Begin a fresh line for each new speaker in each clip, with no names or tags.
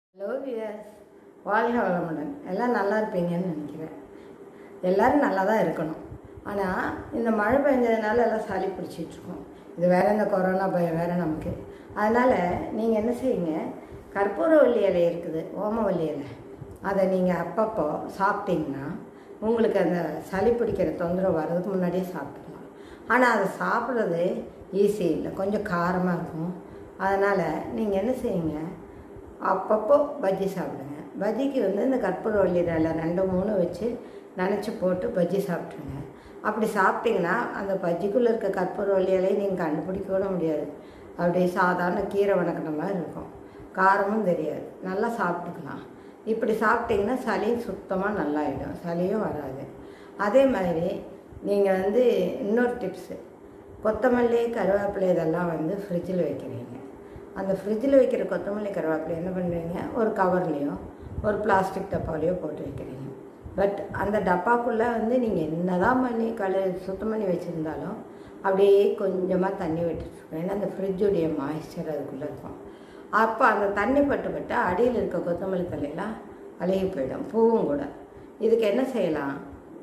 hello wears வாழ்க வளமுடன் எல்லாம் நல்லா இருப்பீங்கன்னு நினைக்கிறேன் எல்லோரும் நல்லா தான் இருக்கணும் ஆனால் இந்த மழை பெஞ்சதுனால எல்லாம் சளி பிடிச்சிட்ருக்கோம் இது வேற இந்த கொரோனா பயம் வேற நமக்கு அதனால் நீங்கள் என்ன செய்யுங்க கற்பூரவல்லி இலை இருக்குது ஓமவல்லி இலை அதை நீங்கள் அப்பப்போ சாப்பிட்டீங்கன்னா உங்களுக்கு அந்த சளி பிடிக்கிற தொந்தரவு வர்றதுக்கு முன்னாடியே சாப்பிட்டுக்கலாம் ஆனால் அதை சாப்பிட்றது ஈஸி இல்லை கொஞ்சம் காரமாக இருக்கும் அதனால் நீங்கள் என்ன செய்யுங்க அப்பப்போ பஜ்ஜி சாப்பிடுங்க பஜ்ஜிக்கு வந்து இந்த கற்பூரவள்ளி இலை ரெண்டு மூணு வச்சு நனைச்சி போட்டு பஜ்ஜி சாப்பிட்ருங்க அப்படி சாப்பிட்டீங்கன்னா அந்த பஜ்ஜிக்குள்ளே இருக்க கற்பூரவள்ளி இலையை நீங்கள் கண்டுபிடிக்க கூட முடியாது அப்படியே சாதாரண கீரை வணக்கின மாதிரி இருக்கும் காரமும் தெரியாது நல்லா சாப்பிட்டுக்கலாம் இப்படி சாப்பிட்டீங்கன்னா சளி சுத்தமாக நல்லாயிடும் சளியும் வராது அதே மாதிரி நீங்கள் வந்து இன்னொரு டிப்ஸு கொத்தமல்லி கருவேப்பிலை இதெல்லாம் வந்து ஃப்ரிட்ஜில் வைக்கிறீங்க அந்த ஃப்ரிட்ஜில் வைக்கிற கொத்தமல்லி கருவேப்பிலை என்ன பண்ணுறீங்க ஒரு கவர்லேயோ ஒரு பிளாஸ்டிக் டப்பாலையோ போட்டு வைக்கிறீங்க பட் அந்த டப்பாக்குள்ளே வந்து நீங்கள் என்ன தான் பண்ணி கழு சுத்தம் பண்ணி வச்சுருந்தாலும் அப்படியே கொஞ்சமாக தண்ணி விட்டுருக்கோம் ஏன்னா அந்த ஃப்ரிட்ஜுடைய மாய்ஸ்சர் அதுக்குள்ளே இருக்கும் அப்போ அந்த தண்ணி பட்டு பட்டு அடியில் இருக்க கொத்தமல்லி தலையெல்லாம் அழுகி போயிடும் பூவும் கூட இதுக்கு என்ன செய்யலாம்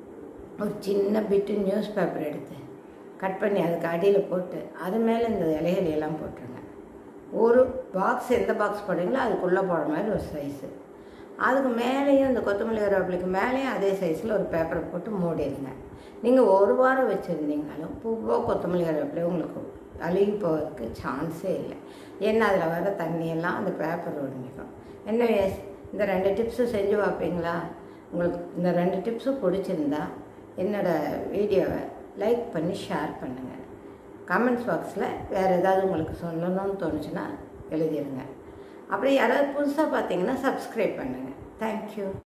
ஒரு சின்ன பிட்டு நியூஸ் பேப்பர் எடுத்து கட் பண்ணி அதுக்கு அடியில் போட்டு அது மேலே இந்த இலைகளை எல்லாம் போட்டுருங்க ஒரு பாக்ஸ் எந்த பாக்ஸ் போடுறீங்களோ அதுக்குள்ளே போடுற மாதிரி ஒரு சைஸு அதுக்கு மேலேயும் இந்த கொத்தமல்லி கருவேப்பிலைக்கு மேலேயும் அதே சைஸில் ஒரு பேப்பரை போட்டு மூடிடுங்க நீங்கள் ஒரு வாரம் வச்சுருந்தீங்கனாலும் பூவோ கொத்தமல்லி கருவேப்பிலை உங்களுக்கு அழுகி போகிறதுக்கு சான்ஸே இல்லை ஏன்னா அதில் வர தண்ணியெல்லாம் அந்த பேப்பர் ஒடுங்கிக்கும் என்ன வேஸ் இந்த ரெண்டு டிப்ஸும் செஞ்சு பார்ப்பீங்களா உங்களுக்கு இந்த ரெண்டு டிப்ஸும் பிடிச்சிருந்தா என்னோடய வீடியோவை லைக் பண்ணி ஷேர் பண்ணுங்கள் கமெண்ட்ஸ் பாக்ஸில் வேறு ஏதாவது உங்களுக்கு சொல்லணும்னு தோணுச்சுன்னா எழுதிடுங்க அப்படி யாராவது புதுசாக பார்த்தீங்கன்னா சப்ஸ்கிரைப் பண்ணுங்கள் தேங்க்யூ